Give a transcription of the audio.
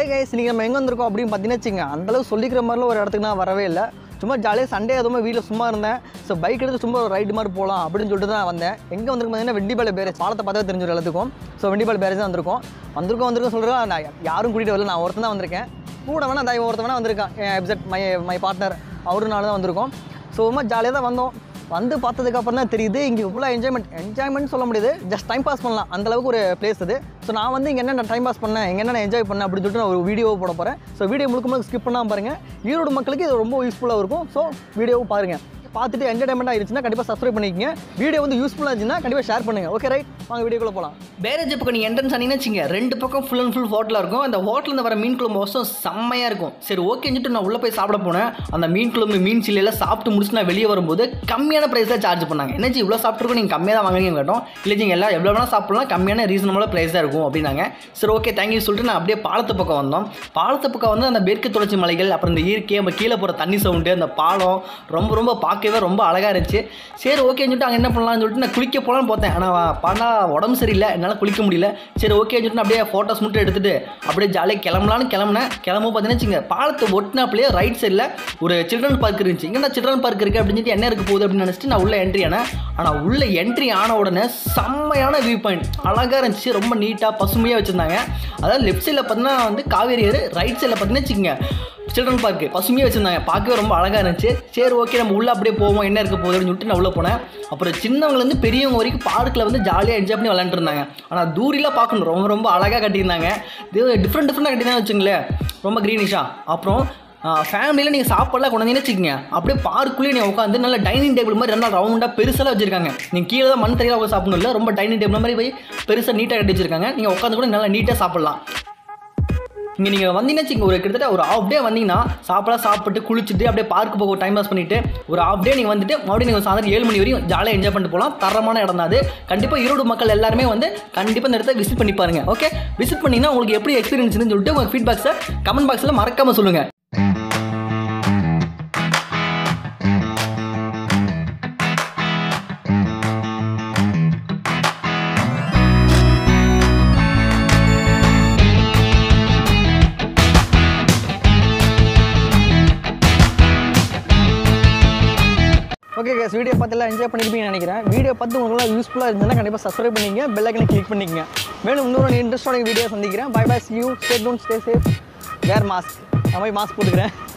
guys நீங்கள் நம்ம எங்கே வந்திருக்கோம் அப்படின்னு பார்த்தீங்கன்னா வச்சுங்க அந்தளவு சொல்லிக்கிற மாதிரிலாம் ஒரு இடத்துக்கு நான் வரவே இல்லை சும்மா ஜாலியாக சண்டே அதுவுமே வீட்டில் சும்மா இருந்தேன் ஸோ பைக் எடுத்து சும்மா ஒரு ரைடு மாதிரி போகலாம் அப்படின்னு சொல்லிட்டு தான் வந்தேன் எங்கே வந்திருக்கும் பார்த்தீங்கன்னா வெண்டிபாளை பேரேஜ் பாலத்தை பார்த்தா தெரிஞ்சிடும் எல்லாத்துக்கும் ஸோ வெண்டிபாளை பேரேஜ் தான் வந்திருக்கோம் வந்திருக்கோம் வந்திருக்கோம் சொல்கிறேன் நான் யாரும் கூட்டிகிட்டு வரல நான் ஒருத்தன் தான் வந்திருக்கேன் கூட வேணா அந்த ஒருத்தன் வேணா வந்திருக்கான் என் எப்செட் மை மை பார்ட்னர் அவருனால தான் வந்திருக்கோம் ஸோ சும்மா ஜாலியாக தான் வந்தோம் வந்து பார்த்ததுக்கப்புறம் தான் தெரியுது இங்கே ஃபுல்லாக என்ஜாய்மெண்ட் என்ஜாய்மெண்ட் சொல்ல முடியாது ஜஸ்ட் டைம் பாஸ் பண்ணலாம் அந்த அளவுக்கு ஒரு பிளேஸ் அது ஸோ நான் வந்து இங்கே என்ன டைம் பாஸ் பண்ணேன் இங்கே என்ன என்ஜாய் பண்ணேன் அப்படின்னு சொல்லிட்டு நான் ஒரு வீடியோ போட போகிறேன் ஸோ வீடியோ முழுக்க முழுக்க ஸ்கிப் பண்ணாமல் பாருங்கள் ஈரோடு மக்களுக்கு இது ரொம்ப யூஸ்ஃபுல்லாக இருக்கும் ஸோ வீடியோவும் பாருங்கள் பார்த்துட்டு என்டர்டைன்மெண்ட் ஆயிருச்சுன்னா கண்டிப்பாக சப்ஸ்கிரைப் பண்ணிக்கங்க வீடியோ வந்து யூஸ்ஃபுல்லாக இருந்துச்சுன்னா கண்டிப்பாக ஷேர் பண்ணுங்கள் ஓகே ரைட் வாங்க வீடியோக்குள்ளே போகலாம் பேரேஜ் பக்கம் நீங்கள் என்ட்ரன்ஸ் ஆனீங்கன்னு வச்சுங்க ரெண்டு பக்கம் ஃபுல் அண்ட் ஃபுல் ஹோட்டலாக இருக்கும் அந்த ஹோட்டலில் வர மீன் குழம்பு வசம் செம்மையாக இருக்கும் சரி ஓகேன்னு சொல்லிட்டு நான் உள்ளே போய் சாப்பிட போனேன் அந்த மீன் குழம்பு மீன் சில்லையெல்லாம் சாப்பிட்டு முடிச்சு நான் வெளியே வரும்போது கம்மியான ப்ரைஸ் தான் சார்ஜ் பண்ணாங்க என்னச்சு இவ்வளோ சாப்பிட்ருக்கோம் நீங்கள் கம்மியாக தான் வாங்குறீங்க கேட்டோம் இல்லை நீங்கள் எல்லாம் எவ்வளோ வேணால் சாப்பிடலாம் கம்மியான ரீசனபுளாக ப்ரைஸ் தான் இருக்கும் அப்படின்னாங்க சரி ஓகே தேங்க்யூ சொல்லிட்டு நான் அப்படியே பாலத்து பக்கம் வந்தோம் பாலத்து பக்கம் வந்து அந்த மேற்கு தொடர்ச்சி மலைகள் அப்புறம் இந்த இயற்கை நம்ம கீழே போகிற தண்ணி சவுண்டு அந்த பாலம் ரொம்ப ரொம்ப பார்க்கவே ரொம்ப அழகாக இருந்துச்சு சரி ஓகேன்னு சொல்லிட்டு அங்கே என்ன பண்ணலாம்னு சொல்லிட்டு நான் குளிக்க போகலான்னு பார்த்தேன் ஆனால் பண்ணா உடம்பு சரியில்லை என்னால் குளிக்க முடியல சரி ஓகேன்னு சொல்லிட்டு நான் அப்படியே ஃபோட்டோஸ் மட்டும் எடுத்துட்டு அப்படியே ஜாலியாக கிளம்பலான்னு கிளம்புனேன் கிளம்பும் பார்த்தீங்கன்னா வச்சுங்க பாலத்தை ஒட்டினாப்லேயே ரைட் சைடில் ஒரு சில்ட்ரன் பார்க் இருந்துச்சு இங்கே சில்ட்ரன் பார்க் இருக்குது அப்படின்னு சொல்லிட்டு என்ன இருக்க போகுது அப்படின்னு நினச்சிட்டு நான் உள்ள என்ட்ரி ஆனேன் ஆனால் உள்ள என்ட்ரி ஆன உடனே செம்மையான வியூ பாயிண்ட் அழகாக இருந்துச்சு ரொம்ப நீட்டாக பசுமையாக வச்சுருந்தாங்க அதாவது லெஃப்ட் சைடில் பார்த்தீங்கன்னா வந்து காவேரி ஏறு ரைட் சைடில் பார்த்தீங்கன்னா வச்சுக்கோங்க சில்ட்ரன் பார்க்கு பசுமையாக வச்சுருந்தாங்க பார்க்கவே ரொம்ப அழகாக இருந்துச்சு சரி ஓகே நம்ம உள்ளே அப்படியே போவோம் என்ன இருக்க போகுது அப்படின்னு சொல்லிட்டு நான் உள்ளே போனேன் அப்புறம் சின்னவங்கலேருந்து பெரியவங்க வரைக்கும் பார்க்கில் வந்து ஜாலியாக என்ஜாய் பண்ணி விளாண்டுருந்தாங்க ஆனால் தூரிலாம் பார்க்கணும் ரொம்ப ரொம்ப அழகாக கட்டியிருந்தாங்க இது டிஃப்ரெண்ட் டிஃப்ரெண்டாக கட்டியிருந்தாங்க வச்சுங்களேன் ரொம்ப க்ரீனிஷாக அப்புறம் ஃபேமிலியில் நீங்கள் சாப்பாடுலாம் கொண்டு வந்தீங்கன்னு வச்சுக்கோங்க அப்படியே பார்க்குள்ளேயே நீங்கள் உட்காந்து நல்ல டைனிங் டேபிள் மாதிரி நல்லா ரவுண்டாக பெருசாக வச்சிருக்காங்க நீங்கள் கீழே தான் மண் தரையில் உட்காந்து சாப்பிடணும் இல்லை ரொம்ப டைனிங் டேபிள் மாதிரி போய் பெருசாக நீட்டாக கட்டி வச்சிருக்காங்க நீங்கள் உட்காந்து கூட நல்லா நீட்டாக சாப்பிட்லாம் இங்கே நீங்கள் வந்தீங்கன்னா வச்சுங்க ஒரு கிட்டத்தட்ட ஒரு ஆஃப் டே வந்தீங்கன்னா சாப்பிடலாம் சாப்பிட்டு குளிச்சுட்டு அப்படியே பார்க் போக டைம் பாஸ் பண்ணிட்டு ஒரு ஆஃப் டே நீங்கள் வந்துட்டு மறுபடியும் நீங்கள் சாயந்தரம் ஏழு மணி வரையும் ஜாலியாக என்ஜாய் பண்ணிட்டு போகலாம் தரமான இடம் தான் அது கண்டிப்பாக ஈரோடு மக்கள் எல்லாருமே வந்து கண்டிப்பாக இந்த இடத்த விசிட் பண்ணி பாருங்க ஓகே விசிட் பண்ணிங்கன்னா உங்களுக்கு எப்படி எக்ஸ்பீரியன்ஸ்னு சொல்லிட்டு உங்கள் ஃபீட்பேக்ஸை கமெண்ட் பாக்ஸில் மறக்காமல் சொல்லுங்கள் ஓகே கேஸ் வீடியோ பார்த்து எல்லாம் என்ஜாய் பண்ணிருப்பீங்கன்னு நினைக்கிறேன் வீடியோ பார்த்து உங்களுக்கு யூஸ்ஃபுல்லாக இருந்ததுன்னா கண்டிப்பாக சப்ஸ்கிரைப் பண்ணிங்க பெல் ஐக்கனை கிளிக் பண்ணிக்கங்க மேலும் இன்னொரு இன்ட்ரெஸ்டான வீடியோ சந்திக்கிறேன் bye bye see you stay don't stay safe wear mask நான் போய் மாஸ்க் போட்டுக்கிறேன்